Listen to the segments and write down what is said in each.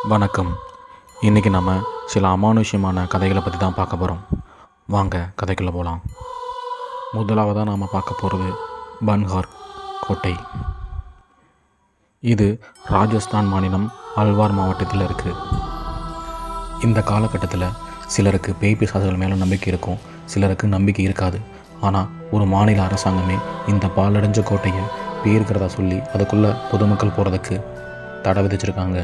வணக்கம் இன்றைக்கி நம்ம சில அமானுஷ்யமான கதைகளை பற்றி தான் பார்க்க போகிறோம் வாங்க கதைக்குள்ளே போகலாம் முதலாவதாக நாம் பார்க்க போகிறது பன்ஹார் கோட்டை இது ராஜஸ்தான் மாநிலம் அல்வார் மாவட்டத்தில் இருக்குது இந்த காலகட்டத்தில் சிலருக்கு பேய் பிசாசுகள் மேலே நம்பிக்கை இருக்கும் சிலருக்கு நம்பிக்கை இருக்காது ஆனால் ஒரு மாநில அரசாங்கமே இந்த பாலடைஞ்ச கோட்டையை பேய் இருக்கிறதா சொல்லி அதுக்குள்ளே பொதுமக்கள் போகிறதுக்கு தடை விதிச்சிருக்காங்க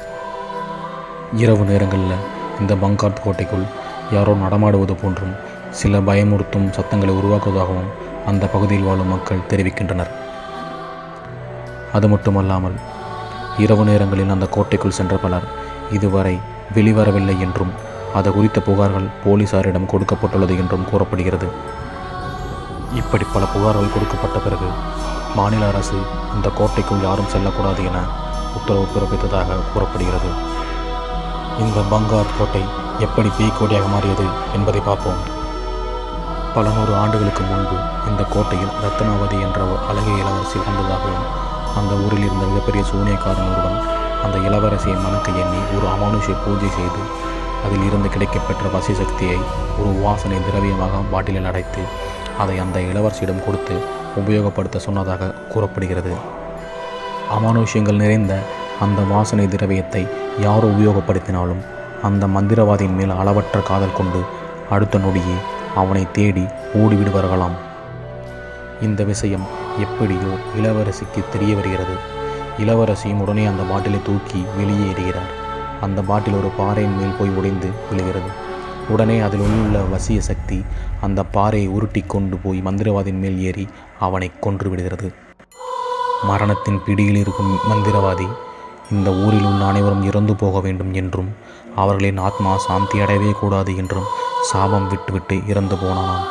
இரவு நேரங்களில் இந்த பங்கார்த் கோட்டைக்குள் யாரோ நடமாடுவது போன்றும் சில பயமுறுத்தும் சத்தங்களை உருவாக்குவதாகவும் அந்த பகுதியில் வாழும் மக்கள் தெரிவிக்கின்றனர் அது மட்டுமல்லாமல் இரவு நேரங்களில் அந்த கோட்டைக்குள் சென்ற பலர் இதுவரை வெளிவரவில்லை என்றும் அது குறித்த புகார்கள் போலீசாரிடம் கொடுக்கப்பட்டுள்ளது என்றும் கூறப்படுகிறது இப்படி பல புகார்கள் கொடுக்கப்பட்ட பிறகு மாநில அரசு இந்த கோட்டைக்குள் யாரும் செல்லக்கூடாது என உத்தரவு பிறப்பித்ததாக கூறப்படுகிறது இந்த பங்கார் கோட்டை எப்படி பேய்க்கோட்டையாக மாறியது என்பதை பார்ப்போம் பல நூறு ஆண்டுகளுக்கு முன்பு இந்த கோட்டையில் ரத்னாவதி என்ற ஒரு அழகிய இளவரசி வாழ்ந்ததாகவும் அந்த ஊரில் இருந்த மிகப்பெரிய சூனியக்காரன் ஒருவன் அந்த இளவரசியை மணக்க எண்ணி ஒரு அமானுஷ்ய பூஜை செய்து அதில் இருந்து கிடைக்கப்பெற்ற வசி சக்தியை ஒரு வாசனை திரவியமாக பாட்டிலில் அடைத்து அதை அந்த இளவரசியிடம் கொடுத்து உபயோகப்படுத்த சொன்னதாக கூறப்படுகிறது அமானுஷ்யங்கள் நிறைந்த அந்த வாசனை திரவியத்தை யார் உபயோகப்படுத்தினாலும் அந்த மந்திரவாதியின் மேல் அளவற்ற காதல் கொண்டு அடுத்த நொடியே அவனை தேடி ஓடிவிடுவார்களாம் இந்த விஷயம் எப்படியோ இளவரசிக்கு தெரிய வருகிறது இளவரசியும் உடனே அந்த பாட்டிலை தூக்கி வெளியே எறிகிறார் அந்த பாட்டில் ஒரு பாறையின் மேல் போய் உடைந்து விழுகிறது உடனே அதில் உள்ள வசிய சக்தி அந்த பாறையை உருட்டி கொண்டு போய் மந்திரவாதியின் மேல் ஏறி அவனை கொன்று விடுகிறது மரணத்தின் பிடியில் இருக்கும் மந்திரவாதி இந்த ஊரில் உள்ள அனைவரும் இறந்து போக வேண்டும் என்றும் அவர்களின் ஆத்மா சாந்தி அடையவே கூடாது என்றும் சாபம் விட்டுவிட்டு இறந்து போனானாம்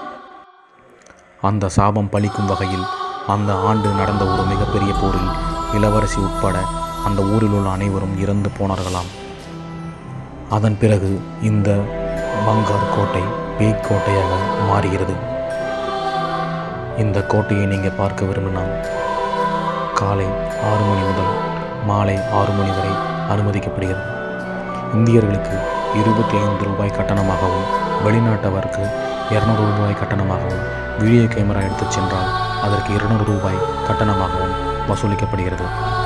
அந்த சாபம் பலிக்கும் வகையில் அந்த ஆண்டு நடந்த ஒரு மிகப்பெரிய போரில் இளவரசி உட்பட அந்த ஊரில் உள்ள அனைவரும் இறந்து போனார்களாம் அதன் பிறகு இந்த பங்கார் கோட்டை பேய் கோட்டையாக மாறுகிறது இந்த கோட்டையை நீங்கள் பார்க்க விரும்பினால் காலை ஆறு மணி முதல் மாலை ஆறு மணி வரை அனுமதிக்கப்படுகிறது இந்தியர்களுக்கு இருபத்தி ஐந்து ரூபாய் கட்டணமாகவும் வெளிநாட்டவருக்கு இரநூறு ரூபாய் கட்டணமாகவும் வீடியோ கேமரா எடுத்துச் சென்றால் அதற்கு இருநூறு ரூபாய் கட்டணமாகவும் வசூலிக்கப்படுகிறது